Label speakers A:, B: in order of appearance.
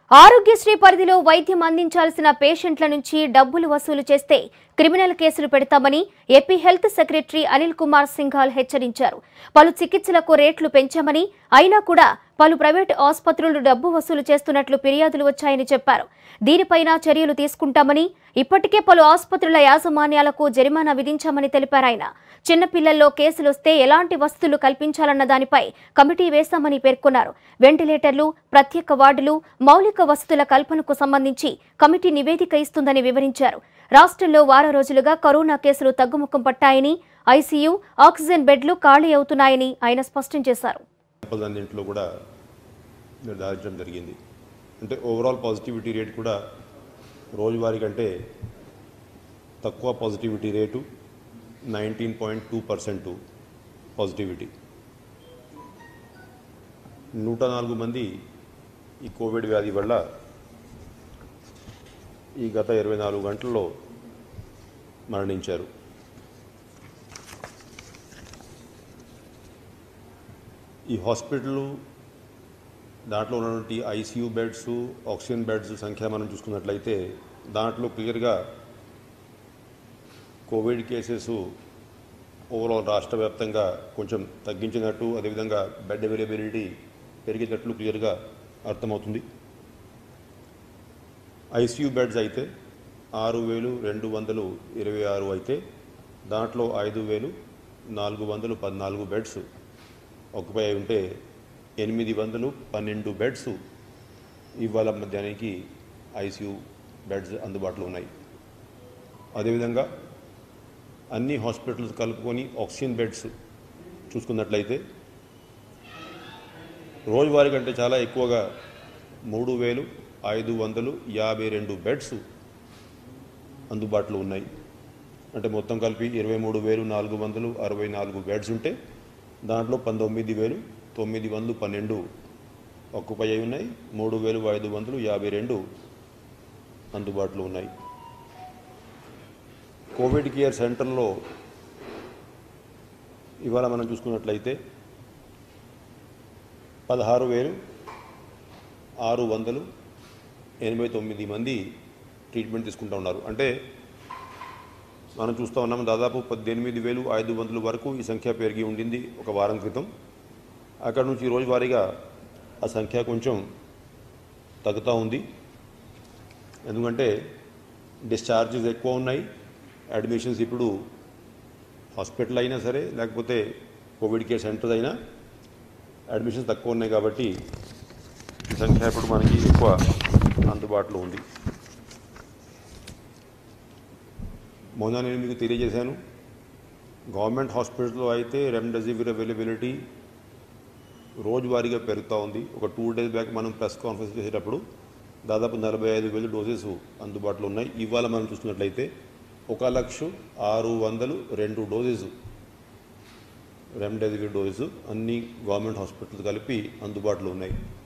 A: ఆరోగ్యశ్రీ పరిధిలో వైద్యం అందించాల్సిన పేషెంట్ల నుంచి డబ్బులు వసూలు చేస్తే క్రిమినల్ కేసులు పెడతామని AP health secretary Anil Kumar Singhal హెచ్చరించారు పలు చికిత్సలకు రేట్లు పెంచామని అయినా కూడా పలు ప్రైవేటు ఆసుపత్రులు డబ్బు వసూలు చేస్తున్నట్లు ఫిర్యాదులు వచ్చాయని చెప్పారు దీనిపైన చర్యలు తీసుకుంటామని ఇప్పటికే పలు ఆసుపత్రుల యాజమాన్యాలకు జరిమానా విధించామని తెలిపారు ఆయన చిన్నపిల్లల్లో కేసులొస్తే ఎలాంటి వసతులు కల్పించాలన్న దానిపై కమిటీ వేశామని పేర్కొన్నారు వెంటిలేటర్లు ప్రత్యేక వార్డులు మౌలిక వసతుల కల్పనకు సంబంధించి కమిటీ నివేదిక ఇస్తుందని వివరించారు రాష్ట్రంలో వారం రోజులుగా కరోనా కేసులు తగ్గుముఖం పట్టాయని ఐసీయూ ఆక్సిజన్ బెడ్లు ఖాళీ అవుతున్నాయని ఆయన స్పష్టం చేశారు
B: అన్నింటిలో కూడా నిర్ధారించడం జరిగింది అంటే ఓవరాల్ పాజిటివిటీ రేట్ కూడా రోజువారీ కంటే తక్కువ positivity rate nineteen point two percent positivity నూట నాలుగు మంది ఈ కోవిడ్ వ్యాధి వల్ల ఈ గత ఇరవై నాలుగు గంటల్లో మరణించారు ఈ హాస్పిటల్ దాంట్లో ఉన్నటువంటి ఐసీయూ బెడ్స్ ఆక్సిజన్ బెడ్స్ సంఖ్య మనం చూసుకున్నట్లయితే దాంట్లో క్లియర్గా కోవిడ్ కేసెస్ ఓవరాల్ రాష్ట్ర వ్యాప్తంగా కొంచెం తగ్గించినట్టు అదేవిధంగా బెడ్ అవైలబిలిటీ పెరిగేటట్లు క్లియర్గా అర్థమవుతుంది ఐసీయూ బెడ్స్ అయితే ఆరు వేలు రెండు వందలు ఇరవై ఆరు అయితే దాంట్లో ఐదు వేలు నాలుగు వందలు పద్నాలుగు బెడ్స్ ఆక్యుపై అయి ఉంటే ఎనిమిది వందలు పన్నెండు బెడ్స్ ఇవాళ మధ్యాహ్నానికి ఐసీయూ బెడ్స్ అందుబాటులో ఉన్నాయి అదేవిధంగా అన్ని హాస్పిటల్స్ కలుపుకొని ఆక్సిజన్ బెడ్స్ చూసుకున్నట్లయితే రోజువారీ కంటే చాలా ఎక్కువగా మూడు వేలు ఐదు వందలు యాభై రెండు బెడ్స్ అందుబాటులో ఉన్నాయి అంటే మొత్తం కలిపి ఇరవై మూడు వేలు నాలుగు వందలు అరవై నాలుగు బెడ్స్ ఉంటే దాంట్లో పంతొమ్మిది వేలు తొమ్మిది వందలు పన్నెండు ఆక్యుపై అయి ఉన్నాయి మూడు వేలు ఐదు వందలు యాభై రెండు అందుబాటులో ఉన్నాయి కోవిడ్ కేర్ సెంటర్లో ఇవాళ మనం చూసుకున్నట్లయితే పదహారు వేలు ఆరు వందలు ఎనభై తొమ్మిది మంది ట్రీట్మెంట్ తీసుకుంటూ ఉన్నారు అంటే మనం చూస్తూ ఉన్నాం దాదాపు పద్దెనిమిది వేలు ఐదు వందల వరకు ఈ సంఖ్య పెరిగి ఉండింది ఒక వారం క్రితం అక్కడ నుంచి రోజువారీగా ఆ సంఖ్య కొంచెం తగ్గుతూ ఉంది ఎందుకంటే డిశ్చార్జెస్ ఎక్కువ ఉన్నాయి అడ్మిషన్స్ ఇప్పుడు హాస్పిటల్ అయినా సరే లేకపోతే కోవిడ్ కేర్ సెంటర్ అయినా అడ్మిషన్స్ తక్కువ ఉన్నాయి కాబట్టి ఈ సంఖ్య ఇప్పుడు మనకి ఎక్కువ అందుబాటులో ఉంది మొన్న నేను మీకు తెలియజేశాను గవర్నమెంట్ హాస్పిటల్లో అయితే రెమ్డెసివిర్ అవైలబిలిటీ రోజువారీగా పెరుగుతూ ఉంది ఒక టూ డేస్ బ్యాక్ మనం ప్రెస్ కాన్ఫరెన్స్ చేసేటప్పుడు దాదాపు నలభై ఐదు వేలు డోసెస్ అందుబాటులో ఉన్నాయి ఇవాళ మనం చూసుకున్నట్లయితే ఒక లక్ష ఆరు వందలు రెండు డోసెస్ రెమ్డెసివిర్ డోసెస్ అన్ని గవర్నమెంట్ హాస్పిటల్స్ కలిపి అందుబాటులో ఉన్నాయి